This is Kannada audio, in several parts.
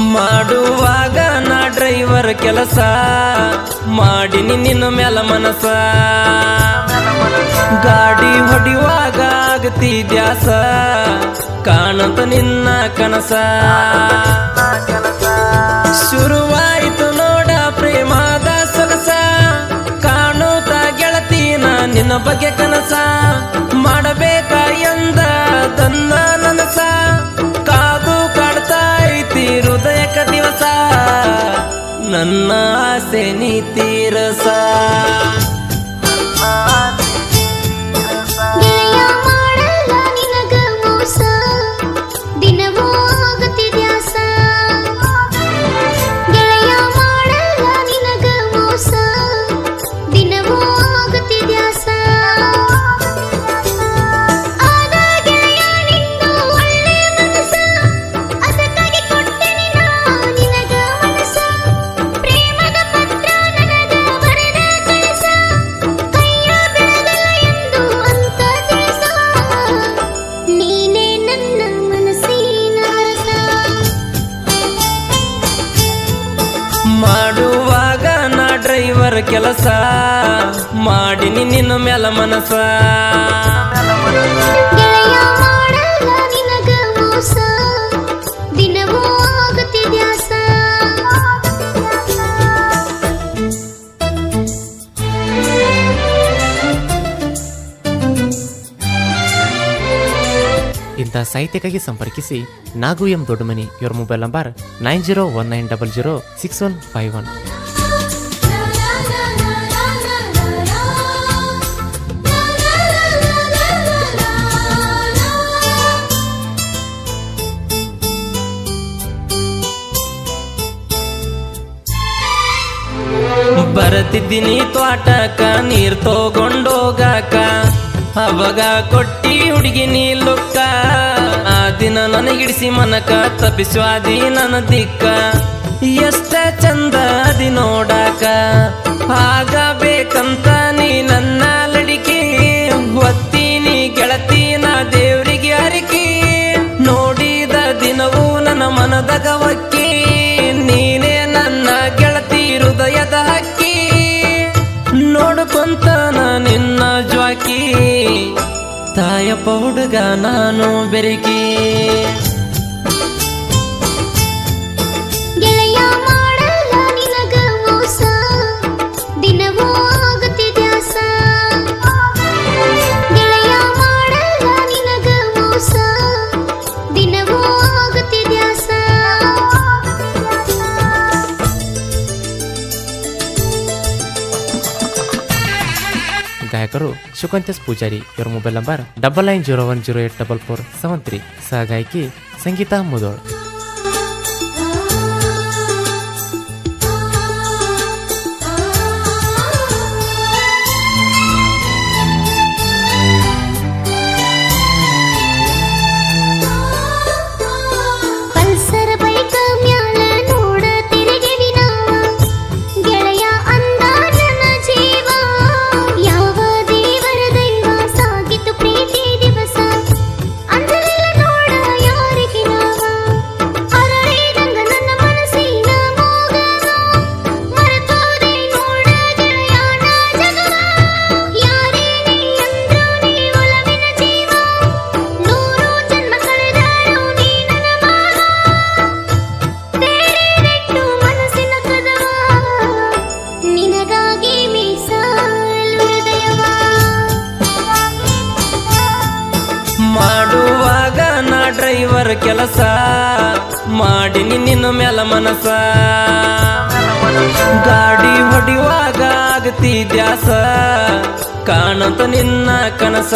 ಮಾಡುವಾಗ ನಾ ಡ್ರೈವರ್ ಕೆಲಸ ಮಾಡಿನಿ ನಿನ್ನ ಮ್ಯಾಲ ಮನಸ ಗಾಡಿ ಹೊಡಿವಾಗ ಆಗತಿ ದ್ಯಾಸ ಕಾಣಂತ ನಿನ್ನ ಕನಸ ಶುರುವಾಯಿತು ನೋಡ ಪ್ರೇಮದ ಸೊಗಸ ಕಾಣುತ್ತ ಗೆಳತಿನ ನಿನ್ನ ಬಗ್ಗೆ ಕನಸ ಮಾಡಬೇಕ ಎಂದ ತನ್ನ ನನಸ ಕಾದು ಕಾಡ್ತಾ ಐತಿ ಹೃದಯಕ ದಿವಸ ನನ್ನ ಆಸೆ ನೀ ತೀರಸ ಗೆಳೆಯ ಮಾಡಲ್ಲ ನಿನಗ ಮೋಸ ದಿನವೂ ಆಗತಿದ್ಯಾಸ ಗೆಳೆಯ ಮಾಡಲ್ಲ ನಿನಗ ಮೋಸ ದಿನವೂ ಆಗತಿದ್ಯಾಸ ಆದ ಗೆಳೆಯ ನಿಂದು ಒಳ್ಳೆ ಮನಸ ಅದಕ್ಕಾಗಿ ಕೊಟ್ಟೆನಿ ನಾ ನಿನಗ ಮನಸ ಪ್ರೇಮದ ಪತ್ರ ನನಗ ಬರೆದ ಕಳಿಸ ಕೈಯ ಬಿಡಗಲ್ಲ ಎಂದು ಅಂತ ತಿಳಿಸ ನೀನೇ ನನ್ನ ಮನಸ್ಸಿನ ರಸ ಮಾಡುವಾಗ ನಾ ಡ್ರೈವರ್ ಕೆಲಸ ಮಾಡಿನಿ ನಿನ್ನ ಮ್ಯಾಲ ಮನಸ ಗೆಳೆಯ ಮಾಡಲ್ಲ ನಿನಗ ಮೋಸ ದಿನವೂ ಆಗತಿದ್ಯಾಸ ಇಂಥ ಸಾಹಿತ್ಯಕ್ಕಾಗಿ ಸಂಪರ್ಕಿಸಿ ನಾಗು ಎಂ ದೊಡ್ಡಮನಿ ಇವರ mobile number nine zero one nine double zero six one five one ಬರತಿದ್ದೀನಿ ತ್ವಾಟಕ ನೀರ್ ತಗೊಂಡೋಗಾಕ ಅವಾಗ ಕೊಟ್ಟಿ ಹುಡುಗಿ ನೀ ಲುಕ್ಕ ಆ ದಿನ ನನಗಿಡಿಸಿ ಮನಕ ತಪ್ಪಿಸ್ವಾದಿ ನನ್ನ ದಿಕ್ಕ ಎಷ್ಟ ಚಂದ ಅದಿ ನೋಡಾಕ ಆಗಬೇಕಂತ ನೀ ನನ್ನ ಲಡಿಕೆ ಒತ್ತೀನಿ ಗೆಳತಿ ನಾ ದೇವ್ರಿಗೆ ಹರಿಕೆ ನೋಡಿದ ದಿನವೂ ನನ್ನ ಮನದ ಗವಕ್ಕಿ ನೀನೇ ನನ್ನ ಗೆಳತಿ ಹೃದಯದ ಹಕ್ಕಿ ನೋಡ್ಕೊಂತ ನಾ ನಿನ್ನ ಜ್ವಾಕಿ ತಾಯಪ್ಪ ಹುಡುಗ ನಾನು ಬೆರಕಿ ಗೆಳೆಯ ಮಾಡಲ್ಲ ನಿನಗ ಮೋಸ ದಿನವೂ ಆಗತಿದ್ಯಾಸ ಗೆಳೆಯ ಮಾಡಲ್ಲ ನಿನಗ ಮೋಸ ದಿನವೂ ಆಗತಿದ್ಯಾಸ ಗಾಯಕರು ಶುಕಂತೇಶ್ ಪೂಜಾರಿ ಇವರ mobile number double nine zero one zero eight double four seven three ಸಹ ಗಾಯಕಿ ಸಂಗೀತಾ ಮುದೋಳ್ ಪಲ್ಸರ್ ಬೈಕ ಮ್ಯಾಲ ನೋಡ ತಿರುಗಿವಿ ನಾವ ಗೆಳೆಯ ಅಂದ ನನ್ನ ಜೀವ ಯಾವ ದೇವರ ದೈವ ಸಾಗಿತು ಪ್ರೀತಿ ದಿವಸ ಅಂದಲಿಲ್ಲ ನೋಡ ಯಾರಿಗೆ ನಾವ ಅರಳಿದಂಗ ನನ್ನ ಮನಸ್ಸಿನ ಮೋಗವ ಮರೆತೋದೆ ನೋಡ ಗೆಳೆಯ ನಾ ಜಗವ ಯಾರೇ ನೀ ಅಂದ್ರು ನೀ ಒಲವಿನ ಜೀವ ನೂರು ಜನ್ಮ ಕಳೆದಾರು ನೀ ನನ್ನ ಭಾಗ ತೆರೆದಿಟ್ಟು ಮನಸ್ಸಿನ ಕದವ ನಿನಗಾಗಿ ಮೀಸಲು ಹೃದಯವ ಮಾಡುವಾಗ ನಾ ಡ್ರೈವರ್ ಕೆಲಸ ಮಾಡಿನಿ ನಿನ್ನ ಮ್ಯಾಲ ಮನಸ ಗಾಡಿ ಹೊಡಿವಾಗ ಆಗತಿ ದ್ಯಾಸ ಕಾಣಂತ ನಿನ್ನ ಕನಸ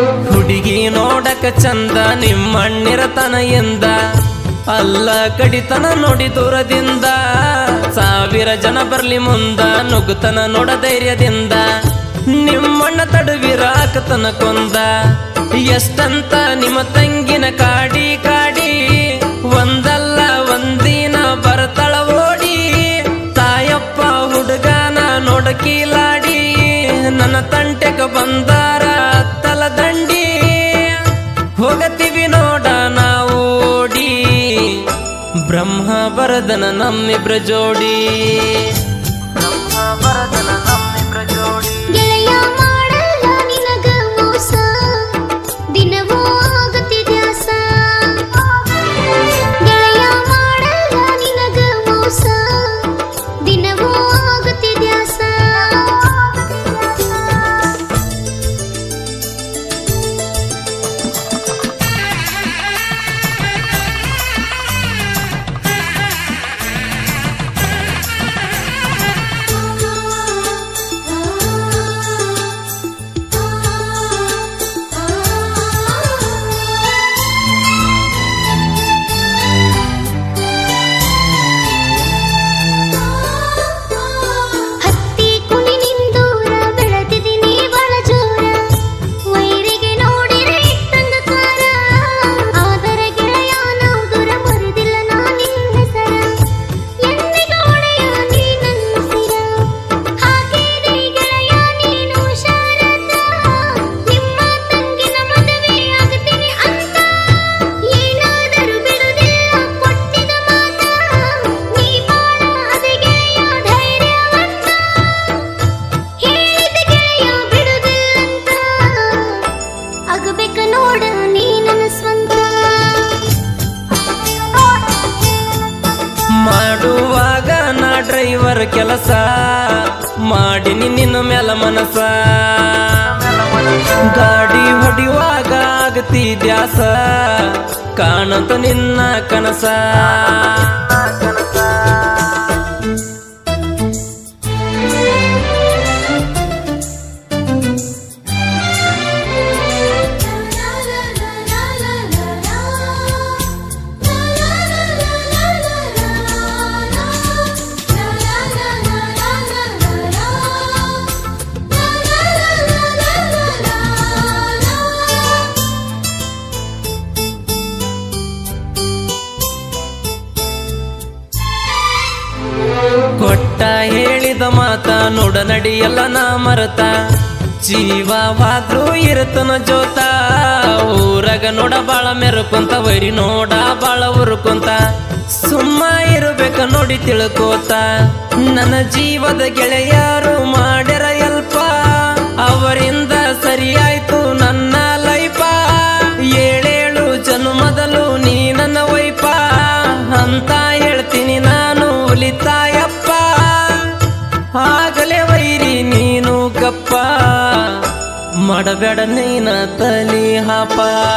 ಹುಡುಗಿ ನೋಡಕ ಚಂದ ನಿಮ್ಮಣ್ಣಿರತನ ಎಂದ ಅಲ್ಲ ಕಡಿತನ ನೋಡಿ ದೂರದಿಂದ ಸಾವಿರ ಜನ ಬರ್ಲಿ ಮುಂದ ನುಗ್ಗುತನ ನೋಡ ಧೈರ್ಯದಿಂದ ನಿಮ್ಮಣ್ಣ ತಡುವಿರ ಆಕತನ ಕೊಂದ ಎಷ್ಟಂತ ನಿಮ್ಮ ತಂಗಿನ ಕಾಡಿ ಕಾಡಿ ಒಂದಲ್ಲ ಒಂದಿನ ಬರತಳ ಓಡಿ ತಾಯಪ್ಪ ಹುಡುಗನ ನೋಡಕೀಲಾಡಿ ನನ್ನ ತಂಟೆಗ ಬಂದಾರ ತಲ ದಂಡಿ ಹೋಗತೀವಿ ನೋಡ ನಾವು ಓಡಿ ಬ್ರಹ್ಮ ಬರದನ ನಮ್ಮಿಬ್ರ ಜೋಡಿ ಗೆಳೆಯ ಮಾಡಲ್ಲ ನಿನಗ ಮೋಸ ದಿನವೂ ಆಗತಿದ್ಯಾಸ ಗೆಳೆಯ ಮಾಡಲ್ಲ ನಿನಗ ಮೋಸ ದಿನವೂ ಆಗತಿದ್ಯಾಸ ಹತ್ತಿ ಕುಣಿ ನಿಂದೂರ ಬೆಳೆದಿದ್ದೀನಿ ಬಳ ಜೋರ ವೈರಿಗೆ ನೋಡಿರೆ ಇಟ್ಟಂಗ ಕಾರ ಆದರೆ ಗೆಳೆಯ ನಾವು ದೂರ ಮರುದಿಲ್ಲ ನಾ ನಿನ್ನ ಹೆಸರ ಎಂದಿಗೂ ಒಡೆಯ ನೀ ನನ್ನ ಸಿರ ಹಾಗೇನೆ ಗೆಳೆಯ ನೀನು ಶಾರದ ನಿಮ್ಮ ತಂಗಿನ ಮದುವೆ ಆಗುತ್ತೀನಿ ಅಂತ ಏನಾದರೂ ಬಿಡುದಿಲ್ಲ ಕೊಟ್ಟಿದ ಮಾತ ನೀ ಬಾಳ ಅದೇ ಗೆಳೆಯ ಧೈರ್ಯವಂತ ಹೇಳಿದ ಗೆಳೆಯ ಬಿಡುದಿಲ್ಲಂತ ಆಗಬೇಕ ನೋಡ ನೀ ನನ್ನ ಸ್ವಂತ ಮಾಡುವಾಗ ನಾ ಡ್ರೈವರ್ ಕೆಲಸ ಮಾಡಿನಿ ನಿನ್ನ ಮೇಲ ಮನಸ ಗಾಡಿ ಹೊಡಿಯುವಾಗ ಆಗತಿ ದ್ಯಾಸ ಕಾಣತ ನಿನ್ನ ಕನಸ ಕೊಟ್ಟ ಹೇಳಿದ ಮಾತ ನೋಡ ನಡಿಯಲ್ಲ ನಾ ಮರತ ಜೀವವಾದ್ರೂ ಇರತನ ಜೋತ ಊರಾಗ ನೋಡ ಬಾಳ ಮೆರುಕೊಂತ ವೈರಿ ನೋಡ ಬಾಳ ಉರುಕೊಂತ ಸುಮ್ಮ ಇರಬೇಕ ನೋಡಿ ತಿಳ್ಕೋತ ನನ್ನ ಜೀವದ ಗೆಳೆಯರು ಮಾಡ್ಯಾರ ಎಲ್ಪ ಅವರಿಂದ ಸರಿಯಾಯ್ತು ನನ್ನ ಲೈಫ ಏಳೇಳು ಜನ್ಮದಲು ನೀ ನನ್ನ ವೈಪ ಅಂತ ಹೇಳ್ತೀನಿ ನಾನು ಉಲಿತಾಯಪ್ಪ ಆಗಲೇ ವೈರಿ ನೀನು ಗಪ್ಪ ಮಾಡಬೇಡ ನೀನ ತಲಿ ಹಾಪ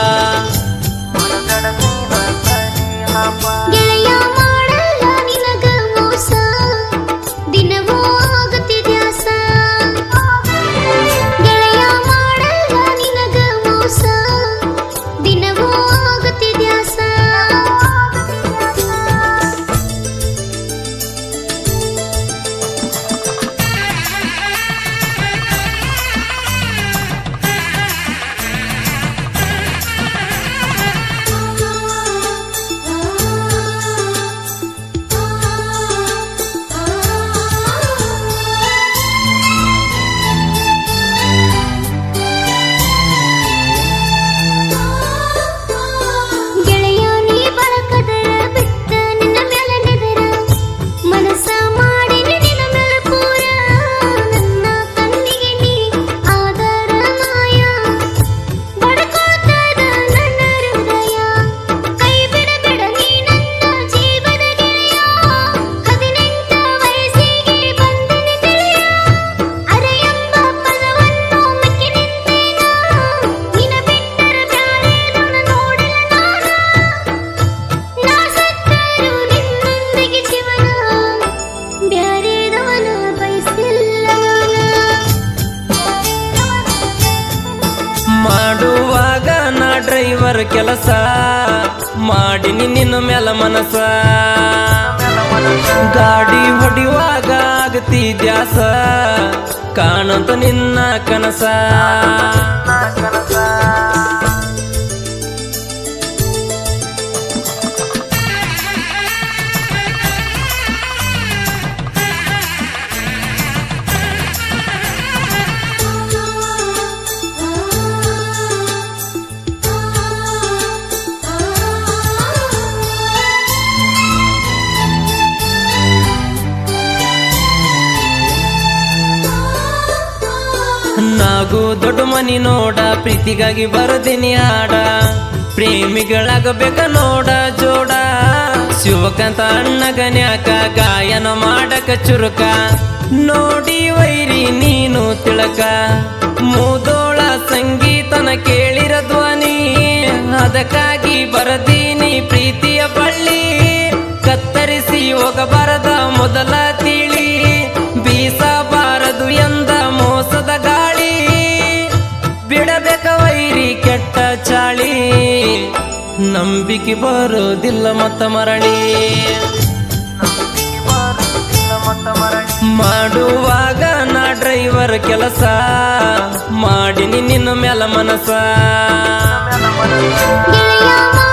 ಗೆಳೆಯ ಮಾಡಲ್ಲ ನಿನಗ ಮೋಸ ದಿನವೂ ಆಗತಿದ್ಯಾಸ ಗೆಳೆಯ ಮಾಡಲ್ಲ ನಿನಗ ಮೋಸ ದಿನವೂ ಆಗತಿದ್ಯಾಸ ಡ್ರೈವರ್ ಕೆಲಸ ಮಾಡಿನಿ ನಿನ್ನ ಮ್ಯಾಲ ಮನಸ ಗಾಡಿ ಹೊಡಿವಾಗ ಆಗತಿ ದ್ಯಾಸ ಕಾಣಂತ ನಿನ್ನ ಕನಸ ನಾಗು ದೊಡ್ಡ ಮನಿ ನೋಡ ಪ್ರೀತಿಗಾಗಿ ಬರದಿನಿ ಹಾಡ ಪ್ರೇಮಿಗಳಾಗಬೇಕ ನೋಡ ಜೋಡ ಶಿವಕಾಂತ ಅಣ್ಣಗನ್ಯಾಕ ಗಾಯನ ಮಾಡಕ ಚುರುಕ ನೋಡಿ ವೈರಿ ನೀನು ತಿಳಕ ಮೂದೋಳ ಸಂಗೀತನ ಕೇಳಿರ ಧ್ವನಿ ಅದಕ್ಕಾಗಿ ಬರದೀನಿ ಪ್ರೀತಿಯ ಬಳ್ಳಿ ಕತ್ತರಿಸಿ ಹೋಗಬಾರದ ಮೊದಲ ತಿಳಿ ಬೀಸಬಾರದು ಎಂದ ಮೋಸದ ಗಾಳಿ ಬಿಡಬೇಕ ವೈರಿ ಕೆಟ್ಟ ಚಾಳಿ ನಂಬಿಕೆ ಬರೋದಿಲ್ಲ ಮತ್ತ ಮರಳಿ ಮಾಡುವಾಗ ನಾ ಡ್ರೈವರ್ ಕೆಲಸ ಮಾಡಿನಿ ನಿನ್ನ ಮ್ಯಾಲ ಮನಸ ಗೆಳೆಯ